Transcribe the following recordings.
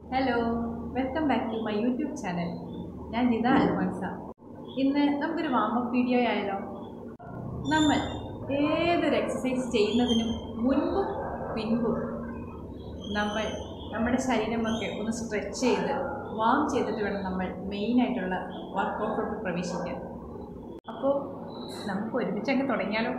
hello welcome back to my YouTube channel ഞാൻ നിത അൽമൻസ ഇന്ന് നമുക്കൊരു വാമപ്പ് വീഡിയോ ആയാലോ നമ്മൾ ഏതൊരു എക്സസൈസ് ചെയ്യുന്നതിനും മുൻപും പിൻപും നമ്മൾ നമ്മുടെ ശരീരമൊക്കെ ഒന്ന് സ്ട്രെച്ച് ചെയ്ത് വാം ചെയ്തിട്ട് വേണം നമ്മൾ മെയിനായിട്ടുള്ള വർക്കൗട്ടോട്ട് പ്രവേശിക്കാൻ അപ്പോൾ നമുക്ക് ഒരുമിച്ചങ്ങ് തുടങ്ങിയാലോ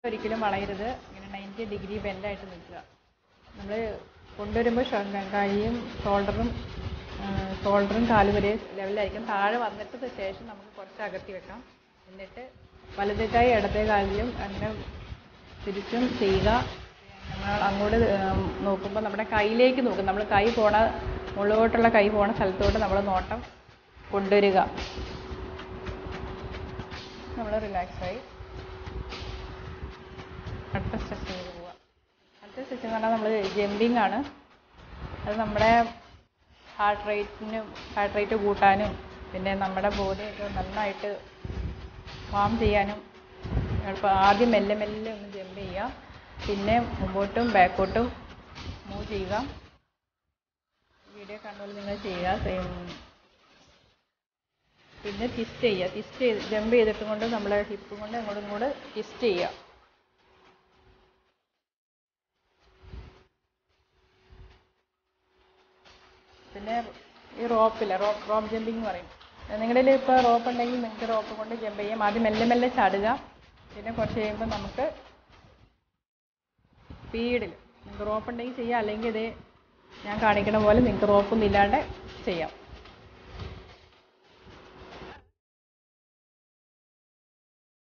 ഒരിക്കലും വളയരുത് ഇങ്ങനെ നയൻറ്റി ഡിഗ്രി ബെൻഡായിട്ട് നിൽക്കുക നമ്മൾ കൊണ്ടുവരുമ്പോൾ കൈയും ഷോൾഡറും ഷോൾഡറും കാല് വരെ ലെവലായിരിക്കും താഴെ വന്നിട്ട് ശേഷം നമുക്ക് കുറച്ച് അകത്തി വെക്കാം എന്നിട്ട് വലതേ കൈ ഇടത്തേ കാലിലും അങ്ങനെ തിരിച്ചും ചെയ്യുക നമ്മൾ അങ്ങോട്ട് നോക്കുമ്പോൾ നമ്മുടെ കൈയിലേക്ക് നോക്കും നമ്മൾ കൈ പോണ മുകളിലോട്ടുള്ള കൈ പോണ സ്ഥലത്തോട്ട് നമ്മൾ നോട്ടം കൊണ്ടുവരിക നമ്മൾ റിലാക്സായി അടുത്ത സ്ട്രെച്ചിങ്ങിലേക്ക് പോവാം അടുത്ത സ്ട്രെച്ച് എന്ന് പറഞ്ഞാൽ നമ്മൾ ജമ്പിങ് ആണ് അത് നമ്മുടെ ഹാർട്ട് റേറ്റിനും ഹാർട്ട് റേറ്റ് കൂട്ടാനും പിന്നെ നമ്മുടെ ബോഡിയൊക്കെ നന്നായിട്ട് വാം ചെയ്യാനും എളുപ്പം ആദ്യം മെല്ലെ മെല്ലെ ഒന്ന് ജമ്പ് ചെയ്യുക പിന്നെ മുമ്പോട്ടും ബാക്കോട്ടും മൂവ് ചെയ്യുക വീഡിയോ കണ്ടുപോലെ നിങ്ങൾ ചെയ്യുക സെയിം പിന്നെ ട്വിസ്റ്റ് ചെയ്യുക ട്വിസ്റ്റ് ചെയ്ത് ജമ്പ് ചെയ്തിട്ട് കൊണ്ട് നമ്മൾ ഹിപ്പ് കൊണ്ട് അങ്ങോട്ടും ഇങ്ങോട്ട് ട്വിസ്റ്റ് ചെയ്യുക പിന്നെ ഈ റോപ്പില്ല റോപ്പ് റോപ്പ് ജമ്പിങ് എന്ന് പറയും നിങ്ങളുടെ കയ്യിൽ ഇപ്പോൾ റോപ്പ് ഉണ്ടെങ്കിൽ നിങ്ങൾക്ക് റോപ്പ് കൊണ്ട് ജമ്പ് ചെയ്യാം ആദ്യം മെല്ലെ മെല്ലെ ചാടുക പിന്നെ കുറച്ച് കഴിയുമ്പോൾ നമുക്ക് സ്പീഡിൽ നിങ്ങൾക്ക് റോപ്പ് ഉണ്ടെങ്കിൽ ചെയ്യാം അല്ലെങ്കിൽ ഇതേ ഞാൻ കാണിക്കണ പോലെ നിങ്ങൾക്ക് റോപ്പൊന്നും ഇല്ലാണ്ട് ചെയ്യാം